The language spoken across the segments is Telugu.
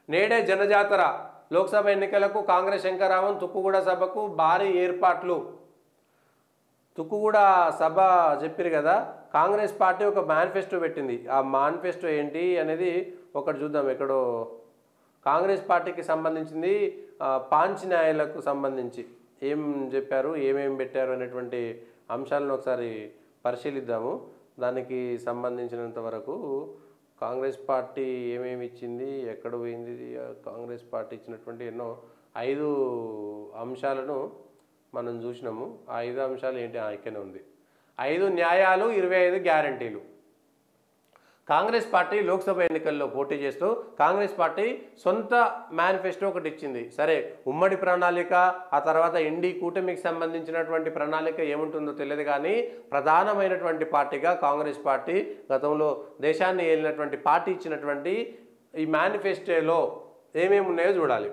నేడే జనజాతర లోక్సభ ఎన్నికలకు కాంగ్రెస్ శంకరామన్ తుక్కుగూడ సభకు భారీ ఏర్పాట్లు తుక్కుగూడ సభ చెప్పారు కదా కాంగ్రెస్ పార్టీ ఒక మేనిఫెస్టో పెట్టింది ఆ మేనిఫెస్టో ఏంటి అనేది ఒకటి చూద్దాం ఎక్కడో కాంగ్రెస్ పార్టీకి సంబంధించింది ఆ, పాంచ్ న్యాయాలకు సంబంధించి ఏం చెప్పారు ఏమేం పెట్టారు అనేటువంటి అంశాలను ఒకసారి పరిశీలిద్దాము దానికి సంబంధించినంత వరకు కాంగ్రెస్ పార్టీ ఏమేమి ఇచ్చింది ఎక్కడ పోయింది ఇది? ఆ, కాంగ్రెస్ పార్టీ ఇచ్చినటువంటి ఎన్నో ఐదు అంశాలను మనం చూసినాము ఆ ఐదు అంశాలు ఏంటి ఆ, ఇక్కడనే ఉంది ఐదు న్యాయాలు ఇరవై ఐదు గ్యారంటీలు కాంగ్రెస్ పార్టీ లోక్సభ ఎన్నికల్లో పోటీ చేస్తూ కాంగ్రెస్ పార్టీ సొంత మేనిఫెస్టో ఒకటి ఇచ్చింది సరే ఉమ్మడి ప్రణాళిక ఆ తర్వాత ఇండి కూటమికి సంబంధించినటువంటి ప్రణాళిక ఏముంటుందో తెలియదు కానీ ప్రధానమైనటువంటి పార్టీగా కాంగ్రెస్ పార్టీ గతంలో దేశాన్ని ఏలినటువంటి పార్టీ ఇచ్చినటువంటి ఈ మేనిఫెస్టోలో ఏమేమి ఉన్నాయో చూడాలి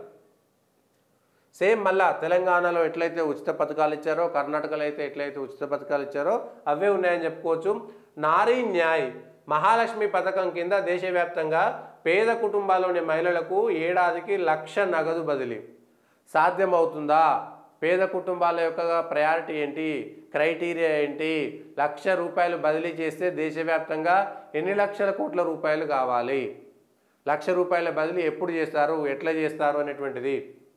సేమ్ మళ్ళా తెలంగాణలో ఎట్లయితే ఉచిత పథకాలు ఇచ్చారో కర్ణాటకలో అయితే ఎట్లయితే ఉచిత పథకాలు ఇచ్చారో అవే ఉన్నాయని చెప్పుకోవచ్చు నారీ న్యాయ్ మహాలక్ష్మి పథకం కింద దేశవ్యాప్తంగా పేద కుటుంబాల్లోని మహిళలకు ఏడాదికి లక్ష నగదు బదిలీ సాధ్యమవుతుందా పేద కుటుంబాల యొక్క ప్రయారిటీ ఏంటి క్రైటీరియా ఏంటి లక్ష రూపాయలు బదిలీ చేస్తే దేశవ్యాప్తంగా ఎన్ని లక్షల కోట్ల రూపాయలు కావాలి లక్ష రూపాయల బదిలీ ఎప్పుడు చేస్తారు ఎట్లా చేస్తారు అనేటువంటిది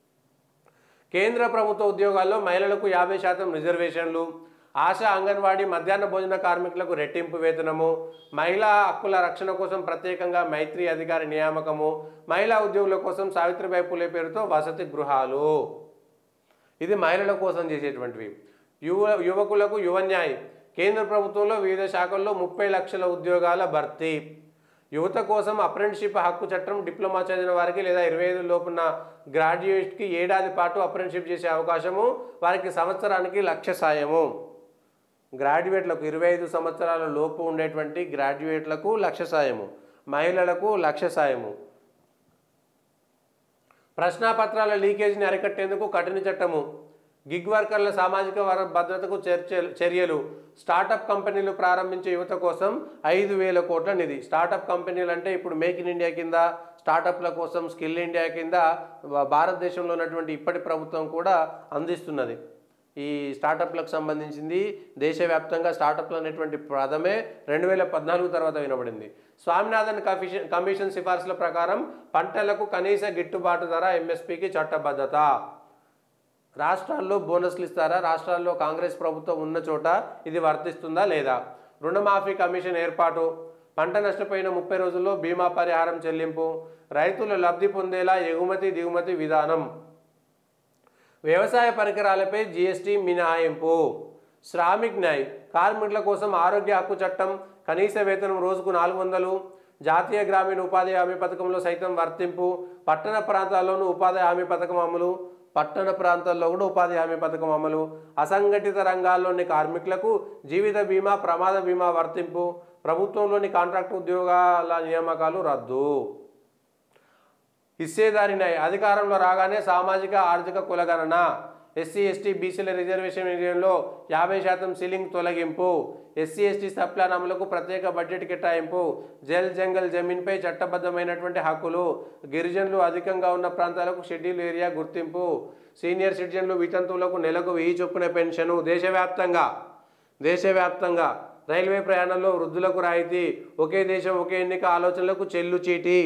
కేంద్ర ప్రభుత్వ ఉద్యోగాల్లో మహిళలకు యాభై శాతం రిజర్వేషన్లు ఆశా అంగన్వాడీ మధ్యాహ్న భోజన కార్మికులకు రెట్టింపు వేతనము మహిళా హక్కుల రక్షణ కోసం ప్రత్యేకంగా మైత్రి అధికారి నియామకము మహిళా ఉద్యోగుల కోసం సావిత్రిబాయి పులే పేరుతో వసతి గృహాలు ఇది మహిళల కోసం చేసేటువంటివి యువ యువకులకు యువన్యాయ్ కేంద్ర ప్రభుత్వంలో వివిధ శాఖల్లో ముప్పై లక్షల ఉద్యోగాల భర్తీ యువత కోసం అప్రెంటిషిప్ హక్కు చట్టం డిప్లొమా చదివిన వారికి లేదా ఇరవై ఐదు లోపున్న గ్రాడ్యుయేట్కి ఏడాది పాటు అప్రెంటిషిప్ చేసే అవకాశము వారికి సంవత్సరానికి లక్ష సాయము గ్రాడ్యుయేట్లకు ఇరవై ఐదు సంవత్సరాల లోపు ఉండేటువంటి గ్రాడ్యుయేట్లకు లక్ష సాయము మహిళలకు లక్ష సాయము ప్రశ్నాపత్రాల లీకేజీని అరికట్టేందుకు కఠిన చట్టము గిగ్ వర్కర్ల సామాజిక వర- భద్రతకు చర్చ- చర్యలు స్టార్టప్ కంపెనీలు ప్రారంభించే యువత కోసం ఐదు వేల కోట్ల నిధి స్టార్టప్ కంపెనీలు అంటే ఇప్పుడు మేక్ ఇన్ ఇండియా కింద స్టార్టప్ల కోసం స్కిల్ ఇండియా కింద భా- భారతదేశంలో ఉన్నటువంటి ఇప్పటి ప్రభుత్వం కూడా అందిస్తున్నది ఈ స్టార్టప్లకు సంబంధించింది దేశవ్యాప్తంగా స్టార్టప్లు అనేటువంటి పదమే రెండు వేల పద్నాలుగు తర్వాత వినబడింది స్వామినాథన్ కమిషన్ కమిషన్ సిఫార్సుల ప్రకారం పంటలకు కనీస గిట్టుబాటు ధర ఎంఎస్పికి చట్టబద్ధత రాష్ట్రాల్లో బోనస్లు ఇస్తారా రాష్ట్రాల్లో కాంగ్రెస్ ప్రభుత్వం ఉన్న చోట ఇది వర్తిస్తుందా లేదా రుణమాఫీ కమిషన్ ఏర్పాటు పంట నష్టపోయిన ముప్పై రోజుల్లో బీమా పరిహారం చెల్లింపు రైతులు లబ్ధి పొందేలా ఎగుమతి దిగుమతి విధానం వ్యవసాయ పరికరాలపై జీఎస్టీ మినహాయింపు శ్రామిక్ న్యాయ్ కార్మికుల కోసం ఆరోగ్య హక్కు చట్టం కనీస వేతనం రోజుకు నాలుగు వందలు జాతీయ గ్రామీణ ఉపాధి హామీ పథకంలో సైతం వర్తింపు పట్టణ ప్రాంతాల్లోనూ ఉపాధి హామీ పథకం అమలు పట్టణ ప్రాంతాల్లో కూడా ఉపాధి హామీ పథకం అమలు అసంఘటిత రంగాల్లోని కార్మికులకు జీవిత బీమా ప్రమాద బీమా వర్తింపు ప్రభుత్వంలోని కాంట్రాక్ట్ ఉద్యోగాల నియామకాలు రద్దు హిస్సేదారి న్యాయ అధికారంలో రాగానే సామాజిక ఆర్థిక కులగణన ఎస్సీ ఎస్టీ బీసీల రిజర్వేషన్ ఏరియాలో యాభై శాతం సీలింగ్ తొలగింపు ఎస్సీ ఎస్టీ సప్లాన్ అమలుకు ప్రత్యేక బడ్జెట్ కేటాయింపు జల్ జంగల్ జమీన్పై చట్టబద్ధమైనటువంటి హక్కులు గిరిజనులు అధికంగా ఉన్న ప్రాంతాలకు షెడ్యూల్ ఏరియా గుర్తింపు సీనియర్ సిటిజన్లు వితంతువులకు నెలకు వెయ్యి చొప్పున పెన్షను దేశవ్యాప్తంగా దేశవ్యాప్తంగా రైల్వే ప్రయాణంలో వృద్ధులకు రాయితీ ఒకే దేశం ఒకే ఎన్నిక ఆలోచనలకు చెల్లు చీటీ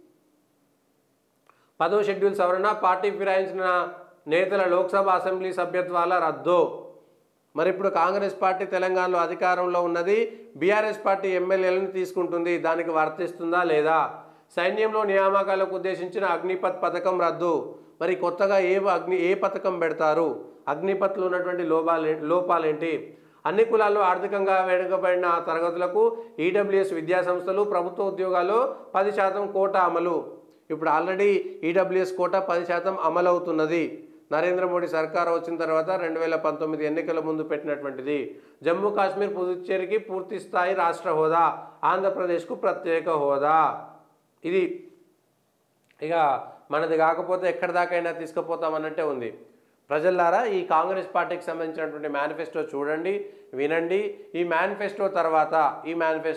పదవ షెడ్యూల్ సవరణ పార్టీ ఫిరాయించిన నేతల లోక్సభ అసెంబ్లీ సభ్యత్వాల రద్దు మరి ఇప్పుడు కాంగ్రెస్ పార్టీ తెలంగాణలో అధికారంలో ఉన్నది బీఆర్ఎస్ పార్టీ ఎమ్మెల్యేలను తీసుకుంటుంది దానికి వర్తిస్తుందా లేదా సైన్యంలో నియామకాలకు ఉద్దేశించిన అగ్నిపత్ పథకం రద్దు మరి కొత్తగా ఏ అగ్ని ఏ పథకం పెడతారు అగ్నిపత్లో ఉన్నటువంటి లోపాలే లోపాలేంటి అన్ని కులాల్లో ఆర్థికంగా వెనుకబడిన తరగతులకు ఈడబ్ల్యూఎస్ విద్యా సంస్థలు ప్రభుత్వ ఉద్యోగాల్లో పది శాతం కోటా అమలు ఇప్పుడు ఆల్రెడీ ఈడబ్ల్యూఎస్ కోటా పది శాతం అమలవుతున్నది నరేంద్ర మోడీ సర్కార్ వచ్చిన తర్వాత రెండు వేల పంతొమ్మిది ఎన్నికల ముందు పెట్టినటువంటిది జమ్మూ కాశ్మీర్ పుదుచ్చేరికి పూర్తి స్థాయి రాష్ట్ర హోదా ఆంధ్రప్రదేశ్కు ప్రత్యేక హోదా ఇది ఇక మనది కాకపోతే ఎక్కడి దాకైనా తీసుకుపోతామన్నట్టే ఉంది ప్రజల్లారా ఈ కాంగ్రెస్ పార్టీకి సంబంధించినటువంటి మేనిఫెస్టో చూడండి వినండి ఈ మేనిఫెస్టో తర్వాత ఈ manifesto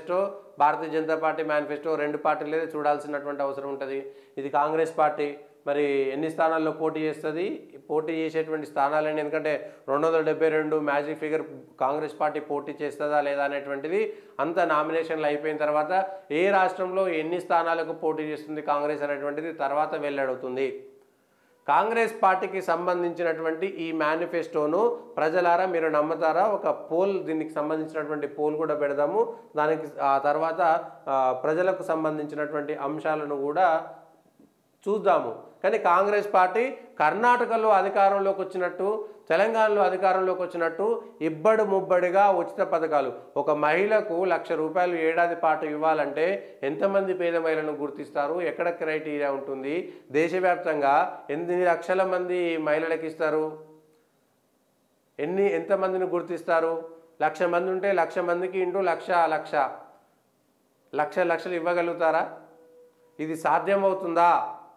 Bharatiya Janata party manifesto రెండు పార్టీలే చూడాల్సినటువంటి అవసరం ఉంటుంది ఇది కాంగ్రెస్ పార్టీ మరి ఎన్ని స్థానాల్లో పోటీ చేస్తుంది పోటీ చేసేటువంటి స్థానాలని ఎందుకంటే రెండు వందల డెబ్బై రెండు మ్యాజిక్ ఫిగర్ కాంగ్రెస్ పార్టీ పోటీ చేస్తుందా లేదా అనేటువంటిది అంత నామినేషన్లు అయిపోయిన తర్వాత ఏ రాష్ట్రంలో ఎన్ని స్థానాలకు పోటీ చేస్తుంది కాంగ్రెస్ అనేటువంటిది తర్వాత వెల్లడవుతుంది కాంగ్రెస్ పార్టీకి సంబంధించినటువంటి ఈ మేనిఫెస్టోను ప్రజలారా మీరు నమ్ముతారా ఒక పోల్ దీనికి సంబంధించినటువంటి పోల్ కూడా పెడదాము దానికి ఆ తర్వాత ఆ, ప్రజలకు సంబంధించినటువంటి అంశాలను కూడా చూద్దాము కానీ కాంగ్రెస్ పార్టీ కర్ణాటకలో అధికారంలోకి వచ్చినట్టు తెలంగాణలో అధికారంలోకి వచ్చినట్టు ఇబ్బడి ముబ్బడిగా ఉచిత పథకాలు ఒక మహిళకు లక్ష రూపాయలు ఏడాది పాటు ఇవ్వాలంటే ఎంతమంది పేద మహిళలను గుర్తిస్తారు ఎక్కడ క్రైటీరియా ఉంటుంది దేశవ్యాప్తంగా ఎన్ని లక్షల మంది మహిళలకు ఇస్తారు ఎన్ని ఎంతమందిని గుర్తిస్తారు లక్ష మంది ఉంటే లక్ష మందికి ఇంటూ లక్ష లక్ష లక్ష లక్షలు ఇవ్వగలుగుతారా ఇది సాధ్యమవుతుందా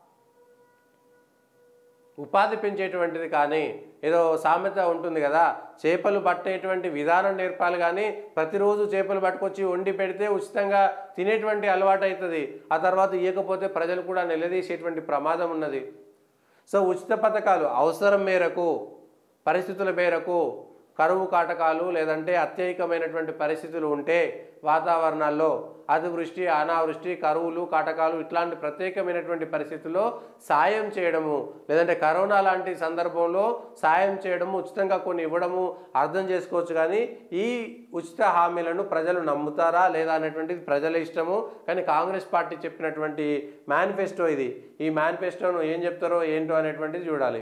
ఉపాధి పెంచేటువంటిది కానీ ఏదో సామెత ఉంటుంది కదా చేపలు పట్టేటువంటి విధానం నేర్పాలి కానీ ప్రతిరోజు చేపలు పట్టుకొచ్చి వండి పెడితే ఉచితంగా తినేటువంటి అలవాటు అవుతుంది ఆ తర్వాత ఇవ్వకపోతే ప్రజలు కూడా నిలదీసేటువంటి ప్రమాదం ఉన్నది సో ఉచిత పథకాలు అవసరం మేరకు పరిస్థితుల మేరకు కరువు కాటకాలు లేదంటే అత్యధికమైనటువంటి పరిస్థితులు ఉంటే వాతావరణాల్లో అతివృష్టి అనావృష్టి కరువులు కాటకాలు ఇట్లాంటి ప్రత్యేకమైనటువంటి పరిస్థితుల్లో సాయం చేయడము లేదంటే కరోనా లాంటి సందర్భంలో సాయం చేయడము ఉచితంగా కొన్ని ఇవ్వడము అర్థం చేసుకోవచ్చు కానీ ఈ ఉచిత హామీలను ప్రజలు నమ్ముతారా లేదా అనేటువంటిది ప్రజల ఇష్టము కానీ కాంగ్రెస్ పార్టీ చెప్పినటువంటి మేనిఫెస్టో ఇది ఈ మేనిఫెస్టోను ఏం చెప్తారో ఏంటో అనేటువంటిది చూడాలి